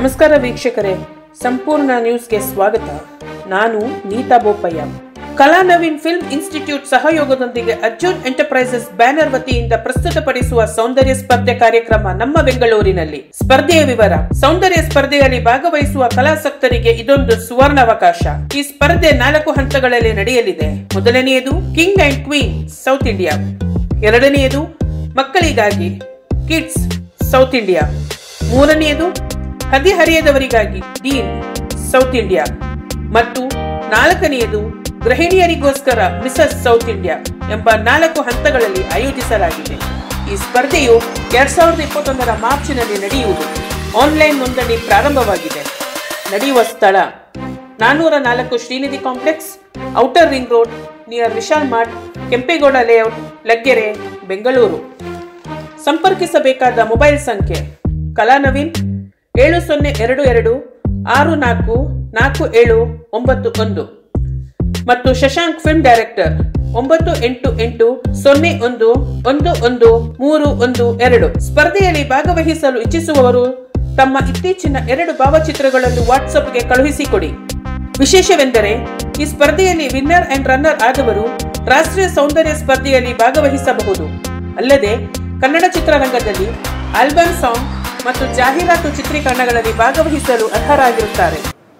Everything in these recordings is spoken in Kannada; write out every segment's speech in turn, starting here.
ನಮಸ್ಕಾರ ವೀಕ್ಷಕರೇ ಸಂಪೂರ್ಣ ನ್ಯೂಸ್ಗೆ ಸ್ವಾಗತ ನಾನು ನೀತಾ ಬೋಪಯ್ಯ ಕಲಾ ನವೀನ್ ಫಿಲ್ಮ್ ಇನ್ಸ್ಟಿಟ್ಯೂಟ್ ಸಹಯೋಗದೊಂದಿಗೆ ಅರ್ಜುನ್ ಎಂಟರ್ಪ್ರೈಸಸ್ ಬ್ಯಾನರ್ ವತಿಯಿಂದ ಪ್ರಸ್ತುತಪಡಿಸುವ ಸೌಂದರ್ಯ ಸ್ಪರ್ಧೆ ಕಾರ್ಯಕ್ರಮ ನಮ್ಮ ಬೆಂಗಳೂರಿನಲ್ಲಿ ಸ್ಪರ್ಧೆಯ ವಿವರ ಸೌಂದರ್ಯ ಸ್ಪರ್ಧೆಯಲ್ಲಿ ಭಾಗವಹಿಸುವ ಕಲಾಸಕ್ತರಿಗೆ ಇದೊಂದು ಸುವರ್ಣಾವಕಾಶ ಈ ಸ್ಪರ್ಧೆ ನಾಲ್ಕು ಹಂತಗಳಲ್ಲಿ ನಡೆಯಲಿದೆ ಮೊದಲನೆಯದು king and queen South India ಎರಡನೆಯದು ಮಕ್ಕಳಿಗಾಗಿ ಕಿಡ್ಸ್ ಸೌತ್ ಇಂಡಿಯಾ ಮೂರನೆಯದು ಹದಿಹರಿಯದವರಿಗಾಗಿ ಡೀನ್ ಸೌತ್ ಇಂಡಿಯಾ ಮತ್ತು ನಾಲ್ಕನೆಯದು ಗೃಹಿಣಿಯರಿಗೋಸ್ಕರ ಮಿಸಸ್ ಸೌತ್ ಇಂಡಿಯಾ ಎಂಬ ನಾಲ್ಕು ಹಂತಗಳಲ್ಲಿ ಆಯೋಜಿಸಲಾಗಿದೆ ಈ ಸ್ಪರ್ಧೆಯು ಎರಡ್ ಸಾವಿರದ ಇಪ್ಪತ್ತೊಂದರ ಮಾರ್ಚ್ನಲ್ಲಿ ನಡೆಯುವುದು ಆನ್ಲೈನ್ ನೋಂದಣಿ ಪ್ರಾರಂಭವಾಗಿದೆ ನಡೆಯುವ ಸ್ಥಳ ನಾನ್ನೂರ ನಾಲ್ಕು Srinidhi complex outer ring road near Vishal Mart Kempegowda layout Laggere Bengaluru ಸಂಪರ್ಕಿಸಬೇಕಾದ ಮೊಬೈಲ್ ಸಂಖ್ಯೆ ಕಲಾ ನವೀನ್ ಏಳು ಸೊನ್ನೆ ಎರಡು ಎರಡು ಆರು ನಾಲ್ಕು ನಾಲ್ಕು ಏಳು ಒಂಬತ್ತು ಒಂದು ಮತ್ತು ಶಶಾಂಕ್ ಫಿಲ್ಮ್ ಡೈರೆಕ್ಟರ್ ಒಂಬತ್ತು ಎಂಟು ಎಂಟು ಸೊನ್ನೆ ಒಂದು ಒಂದು ಒಂದು ಮೂರು ಒಂದು ಎರಡು ಸ್ಪರ್ಧೆಯಲ್ಲಿ ಭಾಗವಹಿಸಲು ಇಚ್ಛಿಸುವವರು ತಮ್ಮ ಇತ್ತೀಚಿನ ಎರಡು ಭಾವಚಿತ್ರಗಳನ್ನು ವಾಟ್ಸಪ್ಗೆ ಕಳುಹಿಸಿಕೊಡಿ ವಿಶೇಷವೆಂದರೆ ಈ ಸ್ಪರ್ಧೆಯಲ್ಲಿ ವಿನ್ನರ್ ಅಂಡ್ ರನ್ನರ್ ಆದವರು ರಾಷ್ಟ್ರೀಯ ಸೌಂದರ್ಯ ಸ್ಪರ್ಧೆಯಲ್ಲಿ ಭಾಗವಹಿಸಬಹುದು ಅಲ್ಲದೆ ಕನ್ನಡ ಚಿತ್ರರಂಗದಲ್ಲಿ ಆಲ್ಬಮ್ ಸಾಂಗ್ ಮತ್ತು ಜಾಹೀರಾತು ಚಿತ್ರೀಕರಣಗಳಲ್ಲಿ ಭಾಗವಹಿಸಲು ಅರ್ಹರಾಗಿರುತ್ತಾರೆ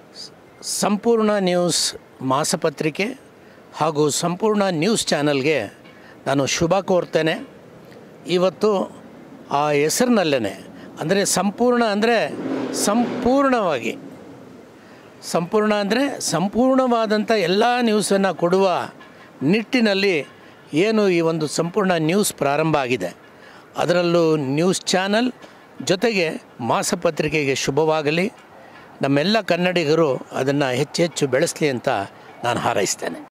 ಸಂಪೂರ್ಣ ನ್ಯೂಸ್ ಮಾಸಪತ್ರಿಕೆ ಹಾಗೂ ಸಂಪೂರ್ಣ ನ್ಯೂಸ್ ಚಾನಲ್ಗೆ ನಾನು ಶುಭ ಕೋರ್ತೇನೆ ಇವತ್ತು ಆ ಹೆಸರಿನಲ್ಲೇ ಅಂದರೆ ಸಂಪೂರ್ಣ ಅಂದರೆ ಸಂಪೂರ್ಣವಾಗಿ ಸಂಪೂರ್ಣ ಅಂದರೆ ಸಂಪೂರ್ಣವಾದಂಥ ಎಲ್ಲ ನ್ಯೂಸನ್ನು ಕೊಡುವ ನಿಟ್ಟಿನಲ್ಲಿ ಏನು ಈ ಒಂದು ಸಂಪೂರ್ಣ ನ್ಯೂಸ್ ಪ್ರಾರಂಭ ಆಗಿದೆ ಅದರಲ್ಲೂ ನ್ಯೂಸ್ ಚಾನಲ್ ಜೊತೆಗೆ ಮಾಸಪತ್ರಿಕೆಗೆ ಶುಭವಾಗಲಿ ನಮ್ಮೆಲ್ಲ ಕನ್ನಡಿಗರು ಅದನ್ನು ಹೆಚ್ಚು ಹೆಚ್ಚು ಬೆಳೆಸಲಿ ಅಂತ ನಾನು ಹಾರೈಸ್ತೇನೆ